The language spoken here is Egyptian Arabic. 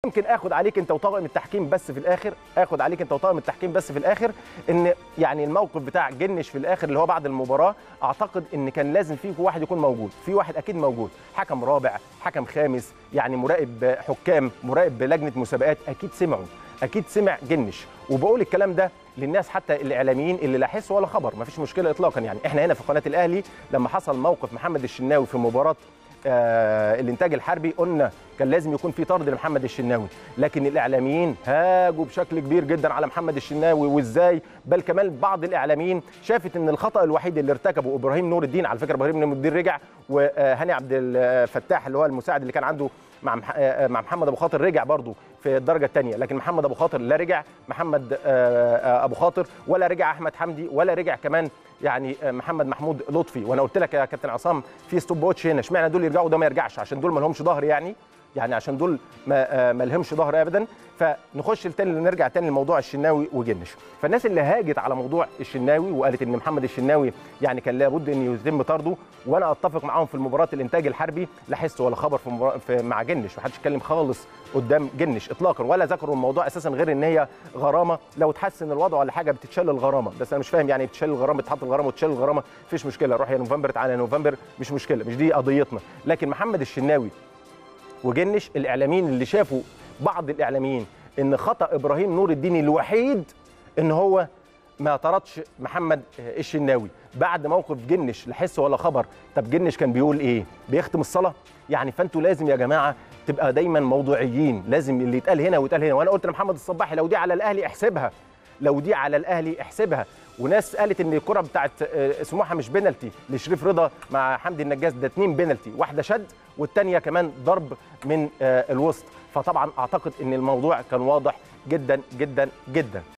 ممكن اخد عليك انت وطاقم التحكيم بس في الاخر اخد عليك انت وطاقم التحكيم بس في الاخر ان يعني الموقف بتاع جنش في الاخر اللي هو بعد المباراه اعتقد ان كان لازم فيه واحد يكون موجود في واحد اكيد موجود حكم رابع حكم خامس يعني مراقب حكام مراقب لجنه مسابقات اكيد سمعوا اكيد سمع جنش وبقول الكلام ده للناس حتى الاعلاميين اللي لا حس ولا خبر مفيش مشكله اطلاقا يعني احنا هنا في قناه الاهلي لما حصل موقف محمد الشناوي في مباراه آه الانتاج الحربي قلنا كان لازم يكون في طرد لمحمد الشناوي لكن الاعلاميين هاجوا بشكل كبير جدا على محمد الشناوي وازاي بل كمان بعض الاعلاميين شافت ان الخطا الوحيد اللي ارتكبه ابراهيم نور الدين على فكره ابراهيم نور الدين رجع وهاني عبد الفتاح اللي هو المساعد اللي كان عنده مع مع محمد ابو خاطر رجع برضه في الدرجه الثانيه لكن محمد ابو خاطر لا رجع محمد ابو خاطر ولا رجع احمد حمدي ولا رجع كمان يعني محمد محمود لطفي وانا قلت لك يا كابتن عصام في ستوب واتش هنا اشمعنى دول يرجعوا ده ما يرجعش عشان دول ما لهمش ظهر يعني يعني عشان دول ما, ما لهمش ظهر ابدا فنخش تاني نرجع تاني لموضوع الشناوي وجنش فالناس اللي هاجت على موضوع الشناوي وقالت ان محمد الشناوي يعني كان لابد ان يتم طرده وانا اتفق معاهم في المباراه الانتاج الحربي لا حس ولا خبر في, مباراة في مع جنش ما حدش اتكلم خالص قدام جنش اطلاقا ولا ذكروا الموضوع اساسا غير ان هي غرامه لو تحسن الوضع ولا حاجه بتتشال الغرامه بس انا مش فاهم يعني بتشال الغرامه بتحط الغرامه وتشال الغرامه مفيش مشكله روح يا نوفمبر تعالى يا نوفمبر مش مشكله مش دي قضيتنا لكن محمد الشناوي وجنش الاعلاميين اللي شافوا بعض الاعلاميين ان خطا ابراهيم نور الدين الوحيد ان هو ما طردش محمد الشناوي بعد موقف جنش لا حس ولا خبر طب جنش كان بيقول ايه بيختم الصلاه يعني فانتوا لازم يا جماعه تبقى دايما موضوعيين لازم اللي يتقال هنا ويتقال هنا وانا قلت لمحمد الصباحي لو دي على الاهلي احسبها لو دي على الاهلي احسبها وناس قالت ان الكره بتاعت سموحه مش بينالتي لشريف رضا مع حمدي النجاز ده اتنين بينالتي واحده شد والثانيه كمان ضرب من الوسط فطبعا اعتقد ان الموضوع كان واضح جدا جدا جدا